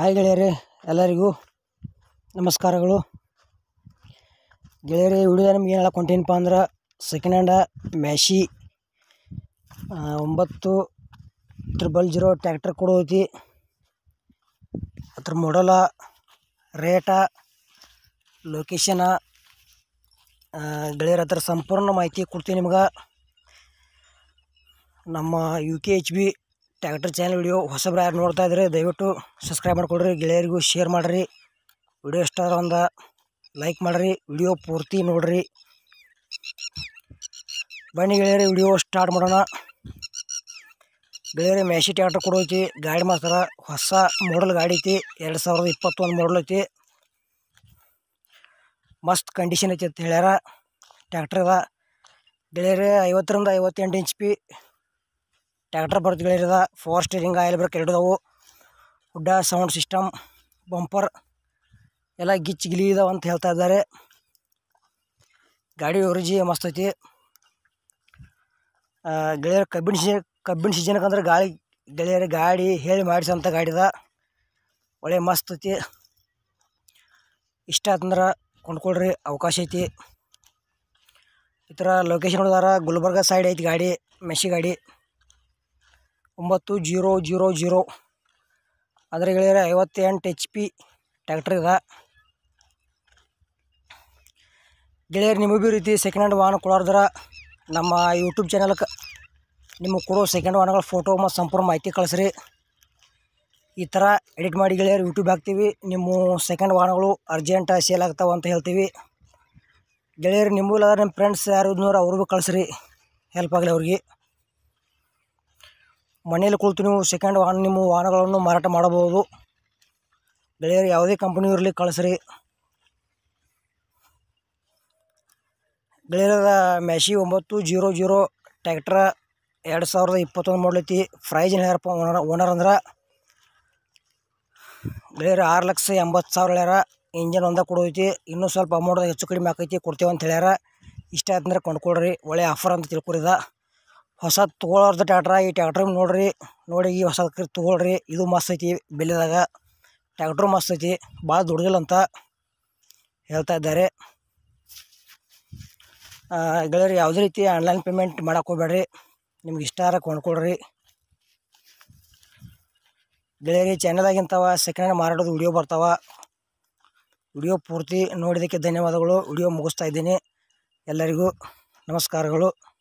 hi ಗೆಳೆಯರೇ ಎಲ್ಲರಿಗೂ ನಮಸ್ಕಾರಗಳು ಗೆಳೆಯರೇ ಈ ವಿಡಿಯೋ ನಿಮ್ಗೆ ಏನು ಹೇಳಕ್ಕೆ ಹೊಂಟೀನಪ್ಪ ಅಂದ್ರೆ ಸೆಕೆಂಡ್ ಹ್ಯಾಂಡ ಮ್ಯಾಶಿ ಆ, ಒಂಬತ್ತು ತ್ರಿಬಲ್ ಜೀರೋ ಟ್ಯಾಕ್ಟರ್ ಕೊಡೋತಿ ಅದ್ರ ಮಾಡಲ ರೇಟ ಲೊಕೇಶನ ಗೆಳೆಯರ ಹತ್ರ ಸಂಪೂರ್ಣ ಮಾಹಿತಿ ಕೊಡ್ತೀನಿ ನಿಮ್ಗೆ ನಮ್ಮ U K H B tractor channel video ಹೊಸಬ್ರು ಯಾರು ನೋಡ್ತಾ ಇದ್ರೆ ದಯವಿಟ್ಟು ಸಬ್ಸ್ಕ್ರೈಬ್ ಮಾಡ್ಕೊಳ್ರಿ ಗೆಳೆಯರಿಗೂ ಶೇರ್ ಮಾಡಿರಿ ವಿಡಿಯೋ ಇಷ್ಟ ಆದ್ರೆ ಒಂದು ಲೈಕ್ ಮಾಡಿರಿ ವಿಡಿಯೋ ಪೂರ್ತಿ ನೋಡ್ರಿ ಬನ್ನಿ ಗೆಳೆಯರಿ ವಿಡಿಯೋ ಸ್ಟಾರ್ಟ್ ಮಾಡೋಣ ಗೆಳೆಯರಿ ಮ್ಯಾಶಿ ಟ್ಯಾಕ್ಟರ್ ಕೊಡೋತಿ ಗಾಡಿ ಮಾಡ್ತಾರ ಹೊಸ ಮಾಡಲ್ ಗಾಡಿ ಐತಿ ಎರಡು ಸಾವಿರದ ಇಪ್ಪತ್ತೊಂದು ಮಾಡಲ್ ಐತಿ ಮಸ್ತ್ ಕಂಡೀಷನ್ ಐತಿ ಅಂತ ಹೇಳ್ಯಾರ ಟ್ಯಾಕ್ಟರ್ ಅದ ಗೆಳೆಯರಿ ಐವತ್ತರಿಂದ ಐವತ್ತೆಂಟು ಇಂಚ್ ಪಿ ಟ್ಯಾಕ್ಟರ್ ಬರುತ್ತೆ ಗೆಳೆಯರದ ಫೋರ್ ಸ್ಟೀರಿಂಗ್ ಆಯಿಲ್ ಬ್ರೇಕ್ ಎರಡು ಅದಾವು ಹುಡ್ಡ ಸೌಂಡ್ ಸಿಸ್ಟಮ್ ಬಂಪರ್ ಎಲ್ಲ ಗಿಚ್ ಗಿಲಿ ಇದಾವೆ ಅಂತ ಹೇಳ್ತಾ ಇದ್ದಾರೆ ಗಾಡಿ ಒರಿಜಿ ಮಸ್ತ್ ಐತಿ ಆ, ಗೆಳೆಯರ ಕಬ್ಬಿಣ ಸೀಸನ್ ಕಬ್ಬಿಣ ಸೀಸನ್ಗೆ ಅಂದ್ರೆ ಗಾಳಿ ಗೆಳೆಯರ ಗಾಡಿ ಹೇಳಿ ಮಾಡಿಸೋಂಥ ಗಾಡಿ ಅದ ಒಳ್ಳೆ ಮಸ್ತ್ ಐತಿ ಇಷ್ಟ ಆತಂದ್ರೆ ಕೊಂಡ್ಕೊಳ್ರಿ ಅವಕಾಶ ಐತಿ ಈ ಥರ ಲೊಕೇಶನ್ ನೋಡಿದಾರ ಗುಲ್ಬರ್ಗ ಸೈಡ್ ಐತಿ ಗಾಡಿ ಮೆಶಿ ಗಾಡಿ ಒಂಬತ್ತು ಜೀರೋ ಜೀರೋ ಜೀರೋ ಅಂದರೆ ಗೆಳೆಯರೆ ಐವತ್ತೆಂಟು ಎಚ್ ಪಿ ಟ್ಯಾಕ್ಟ್ರ್ ಇದೆ ಗೆಳೆಯರು ನಿಮಗೆ ಭೀ ರೀತಿ ಸೆಕೆಂಡ್ ಹ್ಯಾಂಡ್ ವಾಹನ ಕೊಡೋದ್ರ ನಮ್ಮ ಯೂಟ್ಯೂಬ್ ಚಾನಲ್ಗೆ ನಿಮಗೆ ಕೊಡೋ ಸೆಕೆಂಡ್ ವಾಹನಗಳ ಫೋಟೋ ಮತ್ತು ಸಂಪೂರ್ಣ ಮಾಹಿತಿ ಕಳಿಸ್ರಿ ಈ ಥರ ಎಡಿಟ್ ಮಾಡಿ ಗೆಳೆಯರು ಯೂಟ್ಯೂಬ್ ಹಾಕ್ತೀವಿ ನಿಮ್ಮ ಸೆಕೆಂಡ್ ವಾಹನಗಳು ಅರ್ಜೆಂಟ್ ಸೇಲ್ ಆಗ್ತಾವೆ ಅಂತ ಹೇಳ್ತೀವಿ ಗೆಳೆಯರು ನಿಮಗೂ ಇಲ್ಲ ನಿಮ್ಮ ಫ್ರೆಂಡ್ಸ್ ಯಾರು ಇದ್ನೋರು ಅವ್ರಿಗೂ ಕಳಿಸ್ರಿ ಹೆಲ್ಪ್ ಆಗಲಿ ಅವ್ರಿಗೆ ಮನೆಯಲ್ಲಿ ಕುಳಿತು ನೀವು ಸೆಕೆಂಡ್ ವಾಹನ ನಿಮ್ಮ ವಾಹನಗಳನ್ನು ಮಾರಾಟ ಮಾಡಬಹುದು ಗೆಳೆಯರು ಯಾವುದೇ ಕಂಪನಿ ಇರಲಿ ಕಳಿಸ್ರಿ ಗೆಳೆಯರದ ಮ್ಯಾಶಿ ಒಂಬತ್ತು ಜೀರೋ ಜೀರೋ ಟ್ಯಾಕ್ಟ್ರ ಎರಡು ಸಾವಿರದ ಇಪ್ಪತ್ತೊಂದು ಮಾಡಲೈತಿ ಪ್ರೈಸ್ ಏನು ಹೇಳ್ಯಾರಪ್ಪ ಓನರ್ ಓನರ್ ಅಂದ್ರೆ ಗೆಳೆಯರು ಆರು ಲಕ್ಷ ಎಂಬತ್ತು ಸಾವಿರ ಹೇಳ್ಯಾರ ಇಂಜನ್ ಒಂದ ಕೊಡೋೈತಿ ಇನ್ನೂ ಸ್ವಲ್ಪ ಅಮೌಂಟ್ ಹೆಚ್ಚು ಕಡಿಮೆ ಆಕೈತಿ ಕೊಡ್ತೇವೆ ಅಂತ ಹೇಳ್ಯಾರ ಇಷ್ಟ ಆಯ್ತಂದ್ರೆ ಕೊಂಡ್ಕೊಳ್ರಿ ಒಳ್ಳೆ ಆಫರ್ ಅಂತ ತಿಳ್ಕೊರಿದ ಹೊಸ ತೊಗೊಳೋರ್ದು ಟ್ಯಾಕ್ಟ್ರ ಈ ಟ್ಯಾಕ್ಟ್ರ್ ನೋಡ್ರಿ ನೋಡಿ ಈ ಹೊಸ ತೊಗೊಳ್ರಿ ಇದು ಮಸ್ತ್ ಐತಿ ಬೆಲೆದಾಗ ಟ್ಯಾಕ್ಟ್ರು ಮಸ್ತ್ ಐತಿ ಭಾಳ ದುಡ್ದಿಲ್ಲ ಅಂತ ಹೇಳ್ತಾ ಇದ್ದಾರೆ ಆ, ಗೆಳೆಯರು ಯಾವುದೇ ರೀತಿ ಆನ್ಲೈನ್ ಪೇಮೆಂಟ್ ಮಾಡಕ್ಕೆ ಹೋಗ್ಬೇಡ್ರಿ ನಿಮ್ಗೆ ಇಷ್ಟ ಆರ ಕೊಂಡ್ಕೊಳ್ರಿ ಗೆಳೆಯರಿ ಚಾನಲ್ದಾಗಿಂತವ ಸೆಕೆಂಡ್ ಹ್ಯಾಂಡ್ ಮಾರಾಟದ ವಿಡಿಯೋ ಬರ್ತಾವ ವಿಡಿಯೋ ಪೂರ್ತಿ ನೋಡಿದ್ದಕ್ಕೆ ಧನ್ಯವಾದಗಳು ವಿಡಿಯೋ ಮುಗಿಸ್ತಾ ಇದ್ದೀನಿ ಎಲ್ಲರಿಗೂ ನಮಸ್ಕಾರಗಳು